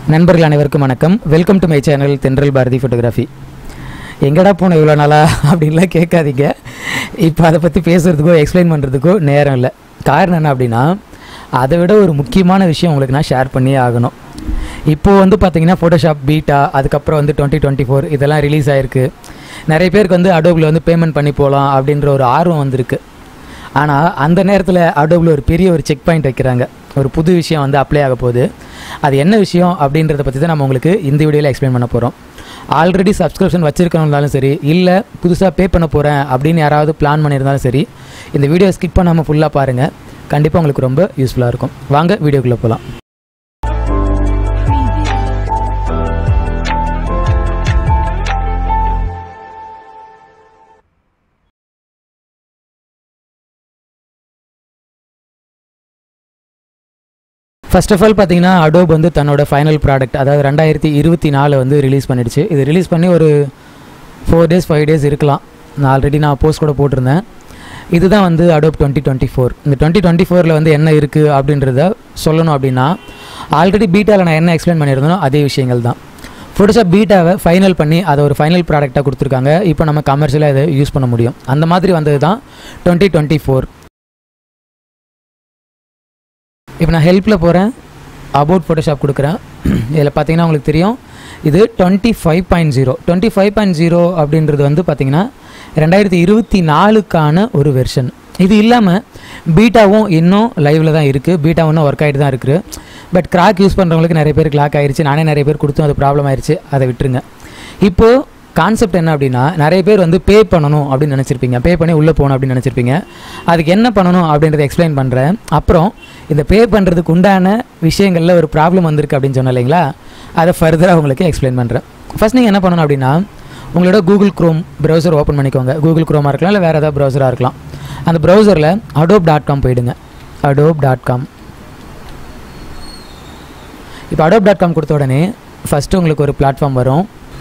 நண்பர்கள் அனைவருக்கும் வணக்கம் வெல்கம் டு மை சேனல் தென்றல் பாரதி ஃபோட்டோகிராஃபி எங்கடா போன இவ்வளோ நாளா அப்படின்லாம் கேட்காதீங்க இப்போ அதை பற்றி பேசுகிறதுக்கோ எக்ஸ்பிளைன் பண்ணுறதுக்கோ நேரம் இல்லை காரணம் என்ன அப்படின்னா அதை விட ஒரு முக்கியமான விஷயம் உங்களுக்கு நான் ஷேர் பண்ணியே ஆகணும் இப்போது வந்து பார்த்தீங்கன்னா ஃபோட்டோஷாப் பீட்டா அதுக்கப்புறம் வந்து டுவெண்ட்டி டுவெண்ட்டி ஃபோர் இதெல்லாம் ரிலீஸ் ஆயிருக்கு நிறைய பேருக்கு வந்து அடோபில் வந்து பேமெண்ட் பண்ணி போகலாம் அப்படின்ற ஒரு ஆர்வம் வந்திருக்கு ஆனால் அந்த நேரத்தில் அடோபில் ஒரு பெரிய ஒரு செக் பாயிண்ட் வைக்கிறாங்க ஒரு புது விஷயம் வந்து அப்ளை ஆக போகுது அது என்ன விஷயம் அப்படின்றத பற்றி தான் நம்ம உங்களுக்கு இந்த வீடியோவில் எக்ஸ்பிளைன் பண்ண போகிறோம் ஆல்ரெடி சப்ஸ்கிரிப்ஷன் வச்சிருக்கணும்னாலும் சரி இல்லை புதுசாக பே பண்ண போகிறேன் அப்படின்னு யாராவது பிளான் பண்ணியிருந்தாலும் சரி இந்த வீடியோ ஸ்கிப் பண்ணாமல் ஃபுல்லாக பாருங்கள் கண்டிப்பாக உங்களுக்கு ரொம்ப யூஸ்ஃபுல்லாக இருக்கும் வாங்க வீடியோக்குள்ளே போகலாம் ஃபர்ஸ்ட் ஆஃப் ஆல் பார்த்தீங்கன்னா அடோப் வந்து தன்னோட ஃபைனல் ப்ராடக்ட் அதாவது ரெண்டாயிரத்தி இருபத்தி நாலு வந்து ரிலீஸ் பண்ணிடுச்சு இது ரிலீஸ் பண்ணி ஒரு ஃபோர் டேஸ் ஃபைவ் டேஸ் இருக்கலாம் நான் ஆல்ரெடி நான் போஸ்ட் கூட போட்டிருந்தேன் இதுதான் வந்து அடோப் டுவெண்ட்டி டுவெண்ட்டி ஃபோர் இந்த டுவெண்ட்டி டுவெண்ட்டி ஃபோரில் வந்து என்ன இருக்குது அப்படின்றத சொல்லணும் அப்படின்னா ஆல்ரெடி பீட்டாவில் நான் என்ன எக்ஸ்பிளைன் பண்ணியிருந்தனோ அதே விஷயங்கள் தான் ஃபோட்டோஷாப் பீட்டாவை ஃபைனல் பண்ணி அதை ஒரு ஃபைனல் ப்ராடக்டாக கொடுத்துருக்காங்க இப்போ நம்ம கமர்ஷியலாக இதை யூஸ் பண்ண முடியும் அந்த மாதிரி வந்தது தான் டுவெண்ட்டி டுவெண்ட்டி ஃபோர் இப்போ நான் ஹெல்ப்பில் போகிறேன் அபவுட் ஃபோட்டோஷாப் கொடுக்குறேன் இதில் பார்த்தீங்கன்னா உங்களுக்கு தெரியும் இது twenty five point zero twenty five point zero அப்படின்றது வந்து பார்த்தீங்கன்னா ரெண்டாயிரத்தி இருபத்தி நாலுக்கான ஒரு வெர்ஷன் இது இல்லாமல் பீட்டாவும் இன்னும் லைவில் தான் இருக்குது பீட்டா இன்னும் ஒர்க் ஆகிட்டு தான் இருக்குது பட் கிராக் யூஸ் பண்ணுறவங்களுக்கு நிறைய பேர் கிளாக் ஆயிடுச்சு நானே நிறைய பேர் கொடுத்தும் அது ப்ராப்ளம் ஆயிடுச்சு அதை விட்டுருங்க இப்போது கான்செப்ட் என்ன அப்படின்னா நிறைய பேர் வந்து பே பண்ணணும் அப்படின்னு நினச்சிருப்பீங்க பே பண்ணி உள்ளே போகணும் அப்படின்னு நினச்சிருப்பீங்க அதுக்கு என்ன பண்ணணும் அப்படின்றத எக்ஸ்பிளைன் பண்ணுறேன் அப்புறம் இந்த பே பண்ணுறதுக்கு உண்டான விஷயங்களில் ஒரு ப்ராப்ளம் வந்திருக்கு அப்படின்னு சொன்னேன் இல்லைங்களா அதை ஃபர்தராக உங்களுக்கு எக்ஸ்பிளைன் பண்ணுறேன் ஃபஸ்ட் நீங்கள் என்ன பண்ணணும் அப்படின்னா உங்களோட கூகுள் க்ரோம் ப்ரௌசர் ஓப்பன் பண்ணிக்கோங்க கூகுள் க்ரோமாக இருக்கலாம் இல்லை வேறு ஏதாவது ப்ரௌசராக இருக்கலாம் அந்த ப்ரௌசரில் அடோப் டாட் காம் போயிடுங்க அடோப் டாட் காம் இப்போ அடோப் டாட் காம் கொடுத்த உடனே ஃபஸ்ட்டு உங்களுக்கு ஒரு பிளாட்ஃபார்ம் வரும்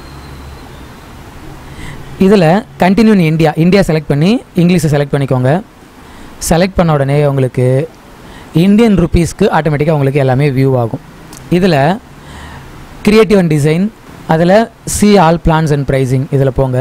இதில் continue in India India select பண்ணி இங்கிலீஷை செலக்ட் பண்ணிக்கோங்க செலக்ட் பண்ண உடனே உங்களுக்கு இந்தியன் ருபீஸ்க்கு ஆட்டோமேட்டிக்காக உங்களுக்கு எல்லாமே வியூ ஆகும் இதில் கிரியேட்டிவ் அண்ட் டிசைன் அதில் see all plans and pricing இதில் போங்க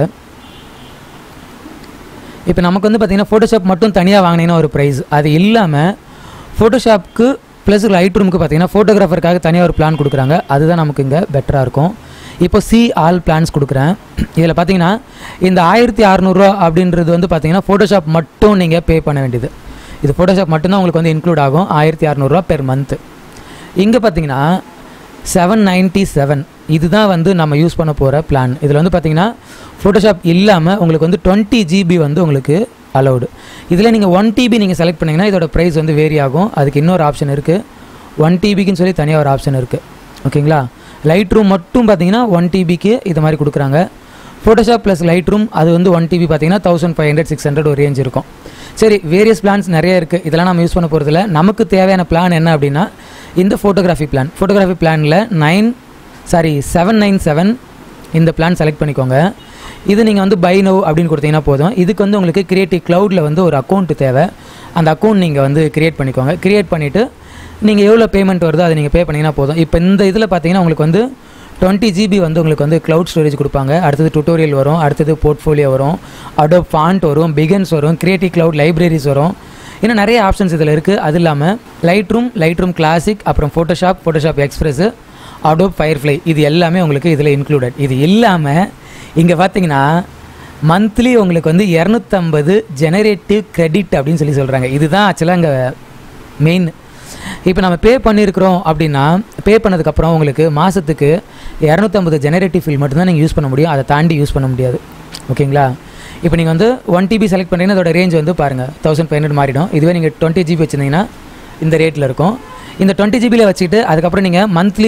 இப்போ நமக்கு வந்து பார்த்திங்கன்னா ஃபோட்டோஷாப் மட்டும் தனியாக வாங்கினீங்கன்னா ஒரு ப்ரைஸ் அது இல்லாமல் ஃபோட்டோஷாப்க்கு ப்ளஸ் லைட் ரூமுக்கு பார்த்தீங்கன்னா ஃபோட்டோகிராஃபருக்காக தனியாக ஒரு பிளான் கொடுக்குறாங்க அதுதான் நமக்கு இங்கே பெட்டராக இருக்கும் இப்போ சி ஆல் பிளான்ஸ் கொடுக்குறேன் இதில் பார்த்தீங்கன்னா இந்த ஆயிரத்தி அறநூறுவா அப்படின்றது வந்து பார்த்தீங்கன்னா ஃபோட்டோஷாப் மட்டும் நீங்கள் பே பண்ண வேண்டியது இது ஃபோட்டோஷாப் மட்டும்தான் உங்களுக்கு வந்து இன்க்ளூட் ஆகும் ஆயிரத்தி அறநூறுவா பெர் மந்த்து இங்கே பார்த்தீங்கன்னா செவன் நைன்ட்டி செவன் இதுதான் வந்து நம்ம யூஸ் பண்ண போகிற பிளான் இதில் வந்து பார்த்தீங்கன்னா ஃபோட்டோஷாப் இல்லாமல் உங்களுக்கு வந்து டுவெண்ட்டி ஜிபி வந்து உங்களுக்கு அலௌடு இதில் நீங்கள் ஒன் டிபி நீங்கள் செலக்ட் பண்ணிங்கன்னா இதோட ப்ரைஸ் வந்து வேரி ஆகும் அதுக்கு இன்னொரு ஆப்ஷன் இருக்குது ஒன் டிபிக்குன்னு சொல்லி தனியாக ஒரு ஆப்ஷன் இருக்குது ஓகேங்களா லைட் ரூம் மட்டும் பார்த்தீங்கன்னா ஒன் டிபிக்கு இது மாதிரி கொடுக்குறாங்க ஃபோட்டோஷாப் ப்ளஸ் லைட் ரூம் அது வந்து ஒன் டிபி பார்த்தீங்கன்னா thousand five hundred six hundred ஒரு ரேஞ்ச் இருக்கும் சரி வேரியஸ் பிளான்ஸ் நிறைய இருக்குது இதெல்லாம் நம்ம யூஸ் பண்ண போகிறதில்ல நமக்கு தேவையான பிளான் என்ன அப்படின்னா இந்த ஃபோட்டோகிராஃபி பிளான் ஃபோட்டோகிராஃபி பிளானில் nine sorry seven nine seven இந்த பிளான் செலக்ட் பண்ணிக்கோங்க இது நீங்கள் வந்து பை நோ அப்படின்னு கொடுத்தீங்கன்னா போதும் இதுக்கு வந்து உங்களுக்கு கிரியேட்டிவ் க்ளவுடில் வந்து ஒரு அக்கௌண்ட் தேவை அந்த அக்கௌண்ட் நீங்கள் வந்து கிரியேட் பண்ணிக்கோங்க கிரியேட் பண்ணிவிட்டு நீங்கள் எவ்வளோ பேமெண்ட் வருதோ அதை நீங்கள் பே பண்ணிங்கன்னா போதும் இப்போ இந்த இதில் பார்த்தீங்கன்னா உங்களுக்கு வந்து டுவெண்ட்டி ஜிபி வந்து உங்களுக்கு வந்து க்ளவுட் ஸ்டோரேஜ் கொடுப்பாங்க அடுத்தது டுட்டோரியல் வரும் அடுத்தது போர்ட்ஃபோலியோ வரும் அடோ ஃபாண்ட் வரும் பிகன்ஸ் வரும் கிரியேட்டிவ் க்ளவுட் லைப்ரரிஸ் வரும் இன்னும் நிறைய ஆப்ஷன்ஸ் இதில் இருக்குது அது இல்லாமல் Lightroom Lightroom classic அப்புறம் Photoshop Photoshop express Adobe Firefly இது எல்லாமே உங்களுக்கு இதில் இன்க்ளூடட் இது இல்லாமல் இங்கே பார்த்தீங்கன்னா மந்த்லி உங்களுக்கு வந்து இரநூத்தம்பது ஜெனரேட்டிவ் கிரெடிட் அப்படின்னு சொல்லி சொல்கிறாங்க இதுதான் ஆக்சுவலாக இங்கே மெயின் இப்போ நம்ம பே பண்ணியிருக்கிறோம் அப்படின்னா பே பண்ணதுக்கப்புறம் உங்களுக்கு மாதத்துக்கு இரநூத்தம்பது ஜெனரேட்டிவ் ஃபில் மட்டும்தான் நீங்கள் யூஸ் பண்ண முடியும் அதை தாண்டி யூஸ் பண்ண முடியாது ஓகேங்களா இப்போ நீங்கள் வந்து ஒன் டிபி செலக்ட் பண்ணுறீங்கன்னா அதோட ரேஞ்ச் வந்து பாருங்கள் தௌசண்ட் ஃபைவ் ஹண்ட்ரட் மாறிடும் இதுவே நீங்கள் டுவெண்ட்டி ஜிபி வச்சுருந்தீங்கன்னா இந்த ரேட்டில் இருக்கும் இந்த டுவெண்ட்டி ஜிபியில் வச்சுட்டு அதுக்கப்புறம் நீங்கள் மந்த்லி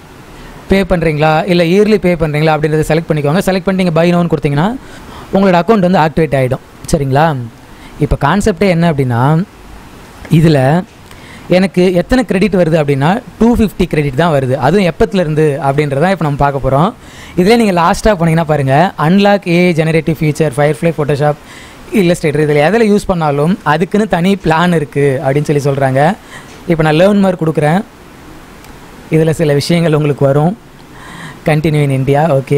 பே பண்ணுறீங்களா இல்லை இயர்லி பே பண்ணுறீங்களா அப்படின்றத செலக்ட் பண்ணிக்கோங்க செலக்ட் பண்ணி நீங்கள் பை நோன்னு கொடுத்தீங்கன்னா உங்களோட அக்கௌண்ட் வந்து ஆக்டிவேட் ஆகிடும் சரிங்களா இப்போ கான்செப்டே என்ன அப்படின்னா இதில் எனக்கு எத்தனை கிரெடிட் வருது அப்படின்னா டூ ஃபிஃப்டி கிரெடிட் தான் வருது அதுவும் எப்பத்துலேருந்து அப்படின்றதான் இப்போ நம்ம பார்க்க போகிறோம் இதில் நீங்கள் லாஸ்ட்டாக போனீங்கன்னா பாருங்கள் unlock a generative feature Firefly Photoshop Illustrator இதில் எதில் யூஸ் பண்ணாலும் அதுக்குன்னு தனி பிளான் இருக்குது அப்படின்னு சொல்லி சொல்கிறாங்க இப்போ நான் லேர்ன் மார்க் கொடுக்குறேன் இதில் சில விஷயங்கள் உங்களுக்கு வரும் கண்டினியூ இன் இந்தியா ஓகே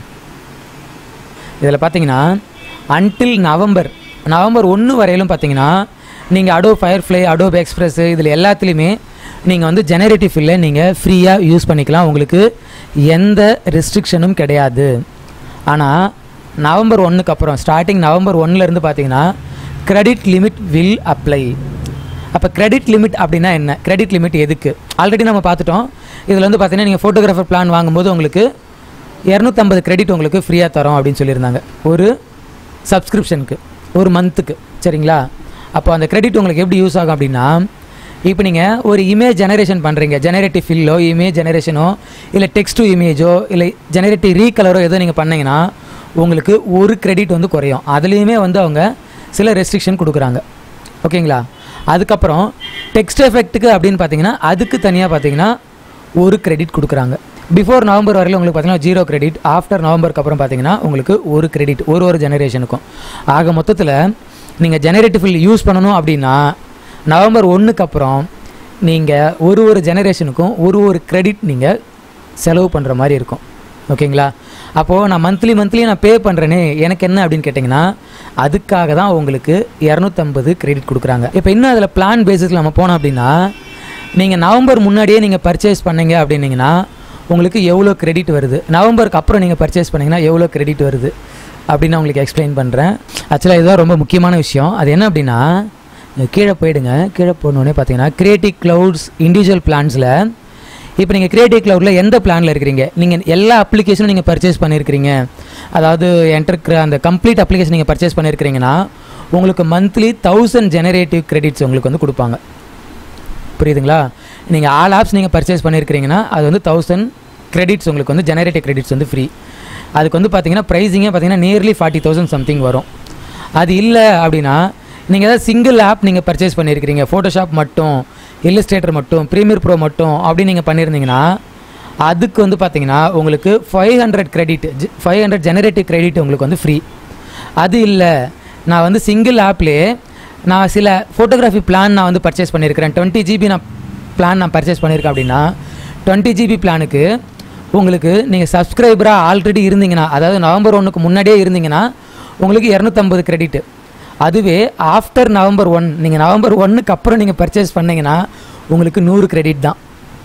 இதில் பார்த்தீங்கன்னா அன்டில் நவம்பர் நவம்பர் ஒன்று வரையிலும் பார்த்தீங்கன்னா நீங்கள் அடோ ஃபயர்ஃப்ளை அடோப் எக்ஸ்பிரஸ் இதில் எல்லாத்துலேயுமே நீங்கள் வந்து ஜெனரேட்டிவ் ஃபில்லை நீங்கள் ஃப்ரீயாக யூஸ் பண்ணிக்கலாம் உங்களுக்கு எந்த ரெஸ்ட்ரிக்ஷனும் கிடையாது ஆனால் நவம்பர் ஒன்றுக்கு அப்புறம் ஸ்டார்டிங் நவம்பர் ஒன்லேருந்து பார்த்தீங்கன்னா கிரெடிட் லிமிட் வில் அப்ளை அப்போ கிரெடிட் லிமிட் அப்படின்னா என்ன கிரெடிட் லிமிட் எதுக்கு ஆல்ரெடி நம்ம பார்த்துட்டோம் இதில் வந்து பார்த்தீங்கன்னா நீங்கள் ஃபோட்டோகிராஃபர் பிளான் வாங்கும்போது உங்களுக்கு இரநூத்தம்பது கிரெடிட் உங்களுக்கு ஃப்ரீயாக தரோம் அப்படின்னு சொல்லியிருந்தாங்க ஒரு சப்ஸ்கிரிப்ஷனுக்கு ஒரு மந்த்துக்கு சரிங்களா அப்போ அந்த கிரெடிட் உங்களுக்கு எப்படி யூஸ் ஆகும் அப்படின்னா இப்போ நீங்கள் ஒரு இமேஜ் ஜெனரேஷன் பண்ணுறீங்க ஜெனரேட்டிவ் ஃபில்லோ இமேஜ் ஜெனரேஷனோ இல்லை டெக்ஸ்ட் டு இமேஜோ இல்லை ஜெனரேட்டிவ் ரீகலரோ ஏதோ நீங்கள் பண்ணீங்கன்னா உங்களுக்கு ஒரு கிரெடிட் வந்து குறையும் அதுலேயுமே வந்து அவங்க சில ரெஸ்ட்ரிக்ஷன் கொடுக்குறாங்க ஓகேங்களா அதுக்கப்புறம் டெக்ஸ்ட் எஃபெக்ட்டுக்கு அப்படின்னு பார்த்தீங்கன்னா அதுக்கு தனியாக பார்த்தீங்கன்னா ஒரு கிரெடிட் கொடுக்குறாங்க பிஃபோர் நவம்பர் வரையில் உங்களுக்கு பார்த்தீங்கன்னா ஜீரோ கிரெடிட் ஆஃப்டர் நவம்பருக்கு அப்புறம் பார்த்தீங்கன்னா உங்களுக்கு ஒரு கிரெடிட் ஒரு ஒரு ஜெனரேஷனுக்கும் ஆக மொத்தத்தில் நீங்கள் ஜெனரேட்டிவ் ஃபில் யூஸ் பண்ணணும் அப்படின்னா நவம்பர் ஒன்றுக்கு அப்புறம் நீங்கள் ஒரு ஒரு ஜெனரேஷனுக்கும் ஒரு ஒரு கிரெடிட் நீங்கள் செலவு பண்ணுற மாதிரி இருக்கும் ஓகேங்களா அப்போது நான் மந்த்லி மந்த்லி நான் பே பண்ணுறேனே எனக்கு என்ன அப்படின்னு கேட்டிங்கன்னா அதுக்காக தான் உங்களுக்கு இரநூத்தம்பது கிரெடிட் கொடுக்குறாங்க இப்போ இன்னும் அதில் பிளான் பேசிஸில் நம்ம போனோம் அப்படின்னா நீங்கள் நவம்பர் முன்னாடியே நீங்கள் பர்ச்சேஸ் பண்ணீங்க அப்படின்னீங்கன்னா உங்களுக்கு எவ்வளோ கிரெடிட் வருது நவம்பருக்கு அப்புறம் நீங்கள் பர்ச்சேஸ் பண்ணீங்கன்னா எவ்வளோ கிரெடிட் வருது அப்படின்னு நான் உங்களுக்கு எக்ஸ்பிளைன் பண்ணுறேன் ஆக்சுவலாக இதுதான் ரொம்ப முக்கியமான விஷயம் அது என்ன அப்படின்னா இங்க கீழே போயிடுங்க கீழே போனோடனே பார்த்தீங்கன்னா கிரியேட்டிவ் க்ளவுட்ஸ் இண்டிவிஜுவல் பிளான்ஸில் இப்போ நீங்கள் கிரியேட்டிவ் க்ளவுடில் எந்த பிளானில் இருக்கிறீங்க நீங்கள் எல்லா அப்ளிகேஷனும் நீங்கள் பர்ச்சேஸ் பண்ணியிருக்கிறீங்க அதாவது என்டர் அந்த கம்ப்ளீட் அப்ளிகேஷன் நீங்கள் பர்ச்சேஸ் பண்ணியிருக்கிறீங்கன்னா உங்களுக்கு மந்த்லி தௌசண்ட் ஜெனரேட்டிவ் கிரெடிட்ஸ் உங்களுக்கு வந்து கொடுப்பாங்க புரியுதுங்களா நீங்கள் ஆல் ஆப்ஸ் நீங்கள் பர்ச்சேஸ் பண்ணியிருக்கிறீங்கன்னா அது வந்து தௌசண்ட் கிரெடிட்ஸ் உங்களுக்கு வந்து ஜெனரேட்டிவ் கிரெடிட்ஸ் வந்து ஃப்ரீ அதுக்கு வந்து பார்த்தீங்கன்னா ப்ரைஸிங்கே பார்த்தீங்கன்னா நியர்லி ஃபார்ட்டி தௌசண்ட் சம்திங் வரும் அது இல்லை அப்படின்னா நீங்கள் ஏதாவது சிங்கிள் ஆப் நீங்கள் பர்ச்சேஸ் பண்ணியிருக்கிறீங்க ஃபோட்டோஷாப் மட்டும் இல்லஸ்ட்ரேட்டர் மட்டும் ப்ரீமியர் ப்ரோ மட்டும் அப்படி நீங்கள் பண்ணியிருந்தீங்கன்னா அதுக்கு வந்து பார்த்தீங்கன்னா உங்களுக்கு five hundred credit five hundred generative credit உங்களுக்கு வந்து ஃப்ரீ அது இல்லை நான் வந்து சிங்கிள் ஆப்லேயே நான் சில ஃபோட்டோகிராஃபி பிளான் நான் வந்து பர்ச்சேஸ் பண்ணியிருக்கிறேன் டுவெண்ட்டி ஜிபி நான் பிளான் நான் பர்ச்சேஸ் பண்ணியிருக்கேன் அப்படின்னா டுவெண்ட்டி ஜிபி பிளானுக்கு உங்களுக்கு நீங்கள் சப்ஸ்கிரைபராக ஆல்ரெடி இருந்தீங்கன்னா அதாவது நவம்பர் ஒன்றுக்கு முன்னாடியே இருந்தீங்கன்னா உங்களுக்கு இரநூத்தம்பது கிரெடிட் அதுவே ஆஃப்டர் நவம்பர் ஒன் நீங்கள் நவம்பர் ஒன்றுக்கு அப்புறம் நீங்கள் பர்ச்சேஸ் பண்ணீங்கன்னா உங்களுக்கு நூறு கிரெடிட் தான்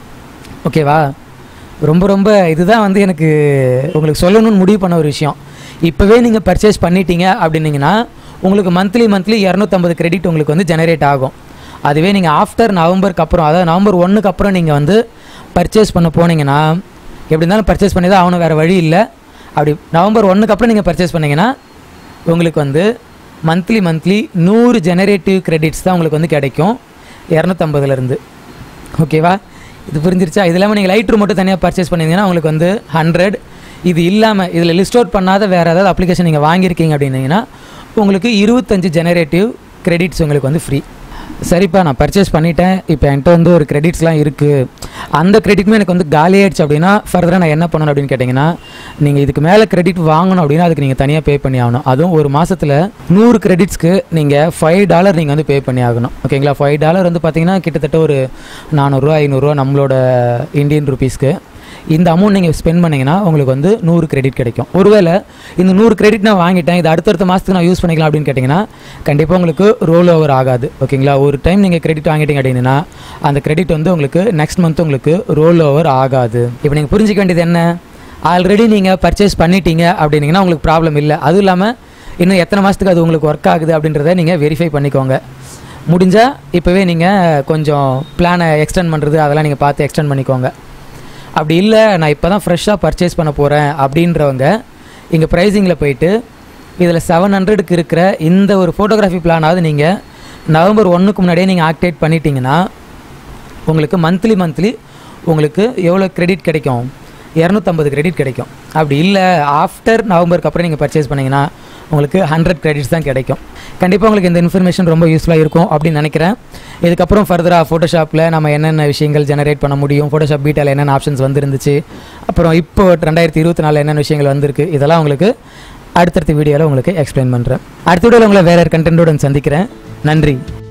ஓகேவா ரொம்ப ரொம்ப இதுதான் வந்து எனக்கு உங்களுக்கு சொல்லணும்னு முடிவு பண்ண ஒரு விஷயம் இப்போவே நீங்கள் பர்ச்சேஸ் பண்ணிட்டீங்க அப்படின்னீங்கன்னா உங்களுக்கு மந்த்லி மந்த்லி இரநூத்தம்பது கிரெடிட் உங்களுக்கு வந்து ஜெனரேட் ஆகும் அதுவே நீங்கள் ஆஃப்டர் நவம்பருக்கு அப்புறம் அதாவது நவம்பர் ஒன்றுக்கு அப்புறம் நீங்கள் வந்து பர்ச்சேஸ் பண்ண போனீங்கன்னா எப்படி இருந்தாலும் பர்ச்சேஸ் பண்ணி தான் ஆகணும் வேறு வழி இல்லை அப்படி நவம்பர் ஒன்றுக்கு அப்புறம் நீங்கள் பர்ச்சேஸ் பண்ணீங்கன்னா உங்களுக்கு வந்து மந்த்லி மந்த்லி நூறு ஜெனரேட்டிவ் கிரெடிட்ஸ் தான் உங்களுக்கு வந்து கிடைக்கும் இரநூத்தம்பதுலேருந்து ஓகேவா இது புரிஞ்சிருச்சா இது இல்லாமல் நீங்கள் லைட் ரூம் மட்டும் தனியாக பர்ச்சேஸ் பண்ணியிருந்தீங்கன்னா உங்களுக்கு வந்து ஹண்ட்ரட் இது இல்லாமல் இதில் லிஸ்ட் அவுட் பண்ணாத வேறு ஏதாவது அப்ளிகேஷன் நீங்கள் வாங்கியிருக்கீங்க அப்படின்னீங்கன்னா உங்களுக்கு இருபத்தஞ்சு ஜெனரேட்டிவ் கிரெடிட்ஸ் உங்களுக்கு வந்து ஃப்ரீ சரிப்பா நான் பர்ச்சேஸ் பண்ணிட்டேன் இப்போ என்கிட்ட வந்து ஒரு கிரெடிட்ஸ்லாம் இருக்குது அந்த கிரெடிட்டுமே எனக்கு வந்து காலி ஆயிடுச்சு அப்படின்னா ஃபர்தராக நான் என்ன பண்ணணும் அப்படின்னு கேட்டிங்கன்னா நீங்கள் இதுக்கு மேலே கிரெடிட் வாங்கணும் அப்படின்னா அதுக்கு நீங்கள் தனியாக பே பண்ணி ஆகணும் அதுவும் ஒரு மாதத்தில் நூறு கிரெடிட்ஸ்க்கு நீங்கள் ஃபைவ் டாலர் நீங்கள் வந்து பே பண்ணி ஆகணும் ஓகேங்களா ஃபைவ் டாலர் வந்து பார்த்தீங்கன்னா கிட்டத்தட்ட ஒரு நானூறுரூவா ஐநூறுரூவா நம்மளோட இந்தியன் ருபீஸ்க்கு இந்த அமௌண்ட் நீங்கள் ஸ்பெண்ட் பண்ணீங்கன்னா உங்களுக்கு வந்து நூறு கிரெடிட் கிடைக்கும் ஒருவேளை இந்த நூறு கிரெடிட் நான் வாங்கிட்டேன் இது அடுத்தடுத்த மாதத்துக்கு நான் யூஸ் பண்ணிக்கலாம் அப்படின்னு கேட்டிங்கன்னா கண்டிப்பாக உங்களுக்கு ரோல் ஓவர் ஆகாது ஓகேங்களா ஒரு டைம் நீங்கள் கிரெடிட் வாங்கிட்டீங்க அப்படின்னா அந்த கிரெடிட் வந்து உங்களுக்கு நெக்ஸ்ட் மந்த் உங்களுக்கு ரோல் ஓவர் ஆகாது இப்போ நீங்கள் புரிஞ்சிக்க வேண்டியது என்ன ஆல்ரெடி நீங்கள் பர்ச்சேஸ் பண்ணிட்டீங்க அப்படின்னீங்கன்னா உங்களுக்கு ப்ராப்ளம் இல்லை அதுவும் இல்லாமல் இன்னும் எத்தனை மாதத்துக்கு அது உங்களுக்கு ஒர்க் ஆகுது அப்படின்றத நீங்கள் வெரிஃபை பண்ணிக்கோங்க முடிஞ்சால் இப்போவே நீங்கள் கொஞ்சம் பிளானை எக்ஸ்டெண்ட் பண்ணுறது அதெல்லாம் நீங்கள் பார்த்து எக்ஸ்டெண்ட் பண்ணிக்கோங்க அப்படி இல்லை நான் இப்போ தான் ஃப்ரெஷ்ஷாக பர்ச்சேஸ் பண்ண போகிறேன் அப்படின்றவங்க இங்கே ப்ரைஸிங்கில் போயிட்டு இதில் செவன் ஹண்ட்ரடுக்கு இருக்கிற இந்த ஒரு ஃபோட்டோகிராஃபி பிளானாவது நீங்கள் நவம்பர் ஒன்றுக்கு முன்னாடியே நீங்கள் ஆக்டிவேட் பண்ணிட்டீங்கன்னா உங்களுக்கு மந்த்லி மந்த்லி உங்களுக்கு எவ்வளோ கிரெடிட் கிடைக்கும் இரநூத்தம்பது கிரெடிட் கிடைக்கும் அப்படி இல்லை ஆஃப்டர் நவம்பருக்கு அப்புறம் நீங்கள் பர்ச்சேஸ் பண்ணிங்கன்னா உங்களுக்கு ஹண்ட்ரட் கிரெடிட்ஸ் தான் கிடைக்கும் கண்டிப்பாக உங்களுக்கு இந்த இன்ஃபர்மேஷன் ரொம்ப யூஸ்ஃபுல்லாக இருக்கும் அப்படின்னு நினைக்கிறேன் இதுக்கப்புறம் ஃபர்தராக ஃபோட்டோஷாப்பில் நம்ம என்னென்ன விஷயங்கள் ஜெனரேட் பண்ண முடியும் ஃபோட்டோஷாப் பீட்டாவில் என்னென்ன ஆப்ஷன்ஸ் வந்துருந்துச்சு அப்புறம் இப்போ ரெண்டாயிரத்தி இருபத்தி நாலில் என்னென்ன விஷயங்கள் வந்திருக்கு இதெல்லாம் உங்களுக்கு அடுத்தடுத்த வீடியோவில் உங்களுக்கு எக்ஸ்பிளைன் பண்ணுறேன் அடுத்த வீடியோவில் உங்களை வேறு கண்டென்ட்டோட சந்திக்கிறேன் நன்றி